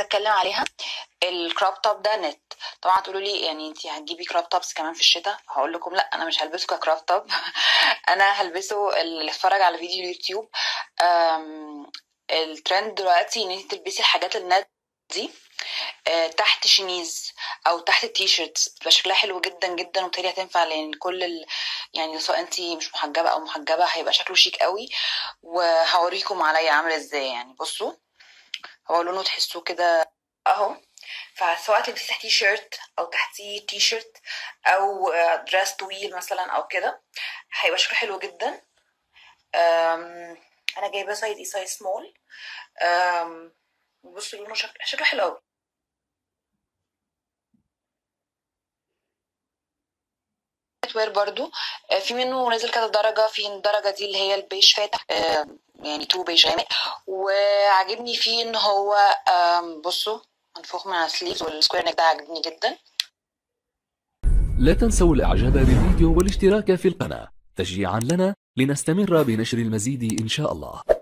عايزه اتكلم عليها الكروب توب ده نت طبعا تقولوا لي يعني انت هتجيبي كروب توبس كمان في الشتاء هقول لكم لا انا مش هلبسه ككروب توب انا هلبسه اللي اتفرج على فيديو اليوتيوب أم، الترند دلوقتي ان انت تلبسي الحاجات النت دي آه، تحت شميز او تحت التي شيرتس بتبقى شكلها حلو جدا جدا وبالتالي هتنفع لان كل ال... يعني سواء انت مش محجبه او محجبه هيبقى شكله شيك قوي وهوريكم عليا عامل ازاي يعني بصوا هو لونه تحسوه كده اهو فسواء تلبسي تحتيه شيرت او تحتيه تي شيرت او دريس طويل مثلا او كده هيبقى شكله حلو جدا أم، انا جايبه سايز اي سايز سمول بصوا لونه شكله شكله حلو قوي وير برضو آه، في منه نزل كذا درجة في الدرجة دي اللي هي البيج فاتح آه، يعني تو بيج غامق وعجبني فيه ان هو آم، بصوا منفوخ من على السليفز والسكوير نيك ده عجبني جدا لا تنسوا الاعجاب بالفيديو والاشتراك في القناة تشجيعا لنا لنستمر بنشر المزيد ان شاء الله